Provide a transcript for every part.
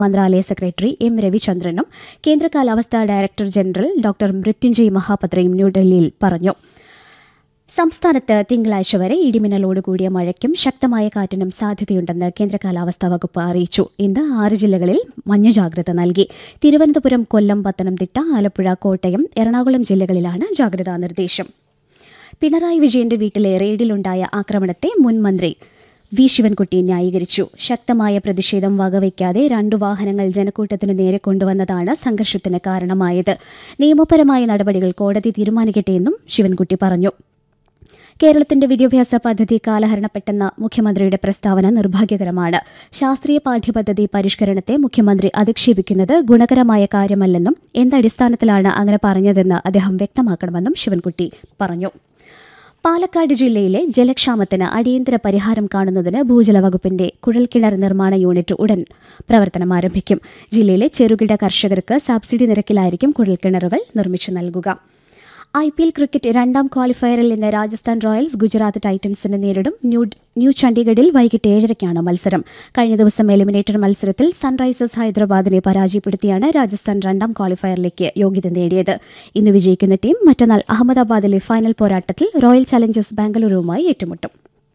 മന്ത്രാലയ secretary M രവിചന്ദ്രനും കേന്ദ്ര കാലാവസ്ഥാ ഡയറക്ടർ ജനറൽ ഡോക്ടർ മൃത്യുഞ്ജയ് മഹാപത്രയും ന്യൂഡൽഹിയിൽ പറഞ്ഞു സംസ്ഥാനത്ത് തിങ്കളാഴ്ച വരെ ഇടിമിന്നലോട് കൂടിയ മഴയ്ക്കും ശക്തമായ കാറ്റിനും സാധ്യതയുണ്ടെന്ന് കേന്ദ്ര കാലാവസ്ഥാ വകുപ്പ് അറിയിച്ചു ഇന്ന് ആറ് ജില്ലകളിൽ മഞ്ഞ ജാഗ്രത നൽകി തിരുവനന്തപുരം കൊല്ലം പത്തനംതിട്ട ആലപ്പുഴ കോട്ടയം എറണാകുളം ജില്ലകളിലാണ് ജാഗ്രതാ നിർദ്ദേശം പിണറായി വിജയന്റെ വീട്ടിലെ റെയ്ഡിലുണ്ടായ ആക്രമണത്തെ മുൻ മന്ത്രി വി ശിവൻകുട്ടി ന്യായീകരിച്ചു ശക്തമായ പ്രതിഷേധം വകവയ്ക്കാതെ രണ്ടു വാഹനങ്ങൾ ജനക്കൂട്ടത്തിനു നേരെ കൊണ്ടുവന്നതാണ് സംഘർഷത്തിന് കാരണമായത് നിയമപരമായ നടപടികൾ കോടതി തീരുമാനിക്കട്ടെയെന്നും ശിവൻകുട്ടി പറഞ്ഞു കേരളത്തിന്റെ വിദ്യാഭ്യാസ പദ്ധതി കാലഹരണപ്പെട്ടെന്ന മുഖ്യമന്ത്രിയുടെ പ്രസ്താവന നിർഭാഗ്യകരമാണ് ശാസ്ത്രീയ പാഠ്യപദ്ധതി പരിഷ്കരണത്തെ മുഖ്യമന്ത്രി അധിക്ഷേപിക്കുന്നത് ഗുണകരമായ കാര്യമല്ലെന്നും എന്തടിസ്ഥാനത്തിലാണ് അങ്ങനെ പറഞ്ഞതെന്ന് അദ്ദേഹം വ്യക്തമാക്കണമെന്നും ശിവൻകുട്ടി പറഞ്ഞു പാലക്കാട് ജില്ലയിലെ ജലക്ഷാമത്തിന് അടിയന്തര പരിഹാരം കാണുന്നതിന് ഭൂജല വകുപ്പിന്റെ കുഴൽക്കിണർ നിർമ്മാണ യൂണിറ്റ് ഉടൻ പ്രവർത്തനം ആരംഭിക്കും ജില്ലയിലെ ചെറുകിട കർഷകർക്ക് സബ്സിഡി നിരക്കിലായിരിക്കും കുഴൽക്കിണറുകൾ നിർമ്മിച്ചു നൽകുക ഐ പി എൽ ക്രിക്കറ്റ് രണ്ടാം ക്വാളിഫയറിൽ ഇന്ന് രാജസ്ഥാൻ റോയൽസ് ഗുജറാത്ത് ടൈറ്റൻസിനെ നേരിടും ന്യൂ ന്യൂ ചണ്ഡീഗഡിൽ വൈകിട്ട് ഏഴരയ്ക്കാണ് മത്സരം കഴിഞ്ഞ ദിവസം എലിമിനേറ്റർ മത്സരത്തിൽ സൺറൈസേഴ്സ് ഹൈദരാബാദിനെ പരാജയപ്പെടുത്തിയാണ് രാജസ്ഥാൻ രണ്ടാം ക്വാളിഫയറിലേക്ക് യോഗ്യത നേടിയത് ഇന്ന് വിജയിക്കുന്ന ടീം മറ്റന്നാൾ അഹമ്മദാബാദിലെ ഫൈനൽ പോരാട്ടത്തിൽ റോയൽ ചലഞ്ചേഴ്സ് ബാംഗ്ലൂരുവുമായി ഏറ്റുമുട്ടും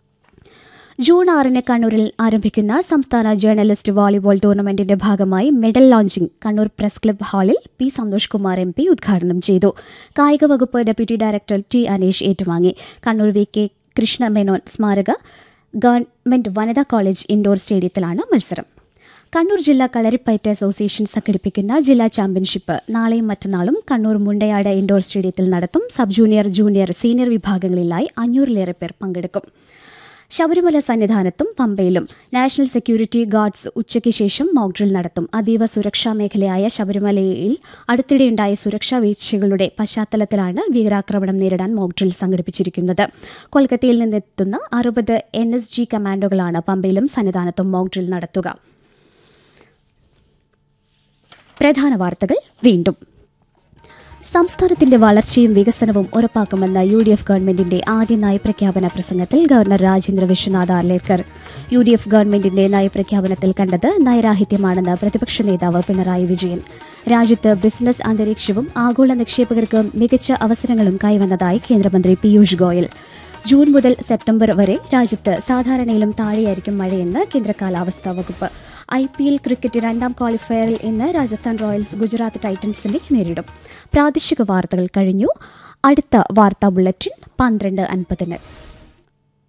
ജൂൺ ആറിന് കണ്ണൂരിൽ ആരംഭിക്കുന്ന സംസ്ഥാന ജേർണലിസ്റ്റ് വോളിബോൾ ടൂർണമെന്റിന്റെ ഭാഗമായി medal launching Kannur press club ഹാളിൽ P Santhosh Kumar M P ഉദ്ഘാടനം ചെയ്തു കായിക വകുപ്പ് ഡെപ്യൂട്ടി ഡയറക്ടർ ടി അനീഷ് ഏറ്റുവാങ്ങി കണ്ണൂർ വി കെ കൃഷ്ണ മേനോൻ സ്മാരക ഗവൺമെന്റ് വനിതാ കോളേജ് ഇൻഡോർ സ്റ്റേഡിയത്തിലാണ് മത്സരം കണ്ണൂർ ജില്ലാ കളരിപ്പയറ്റ് അസോസിയേഷൻ സംഘടിപ്പിക്കുന്ന ജില്ലാ ചാമ്പ്യൻഷിപ്പ് നാളെയും മറ്റന്നാളും കണ്ണൂർ മുണ്ടയാട് ഇൻഡോർ സ്റ്റേഡിയത്തിൽ നടത്തും സബ് ജൂനിയർ ജൂനിയർ സീനിയർ വിഭാഗങ്ങളിലായി അഞ്ഞൂറിലേറെ പേർ പങ്കെടുക്കും ശബരിമല സന്നിധാനത്തും പമ്പയിലും നാഷണൽ സെക്യൂരിറ്റി ഗാർഡ്സ് ഉച്ചയ്ക്ക് ശേഷം മോക്ഡ്രിൽ നടത്തും അതീവ സുരക്ഷാ മേഖലയായ ശബരിമലയിൽ അടുത്തിടെയുണ്ടായ സുരക്ഷാ വീഴ്ചകളുടെ പശ്ചാത്തലത്തിലാണ് ഭീകരാക്രമണം നേരിടാൻ മോക്ഡ്രിൽ സംഘടിപ്പിച്ചിരിക്കുന്നത് കൊൽക്കത്തയിൽ നിന്നെത്തുന്ന അറുപത് എൻ എസ് ജി കമാൻഡോകളാണ് പമ്പയിലും സന്നിധാനത്തും മോക്ഡ്രിൽ നടത്തുക പ്രധാന വാർത്തകൾ വീണ്ടും സംസ്ഥാനത്തിന്റെ വളർച്ചയും വികസനവും ഉറപ്പാക്കുമെന്ന യു ഡി എഫ് ഗവൺമെന്റിന്റെ ആദ്യ നയപ്രഖ്യാപന പ്രസംഗത്തിൽ governor Rajendra Vishwanath Arlekar U D F ഗവൺമെന്റിന്റെ നയപ്രഖ്യാപനത്തിൽ കണ്ടത് നയരാഹിത്യമാണെന്ന് പ്രതിപക്ഷ നേതാവ് പിണറായി വിജയൻ രാജ്യത്ത് ബിസിനസ് അന്തരീക്ഷവും ആഗോള നിക്ഷേപകർക്ക് മികച്ച അവസരങ്ങളും കൈവന്നതായി കേന്ദ്രമന്ത്രി പീയൂഷ് ഗോയൽ ജൂൺ മുതൽ സെപ്റ്റംബർ വരെ രാജ്യത്ത് സാധാരണയിലും താഴെയായിരിക്കും മഴയെന്ന് കേന്ദ്ര കാലാവസ്ഥാ വകുപ്പ് ഐ പി എൽ ക്രിക്കറ്റ് രണ്ടാം ക്വാളിഫയറിൽ ഇന്ന് രാജസ്ഥാൻ റോയൽസ് ഗുജറാത്ത് ടൈറ്റൻസിനെ നേരിടും പ്രാദേശിക വാർത്തകൾ കഴിഞ്ഞു അടുത്ത വാർത്താ ബുള്ളറ്റിൻ പന്ത്രണ്ട് അൻപതിന്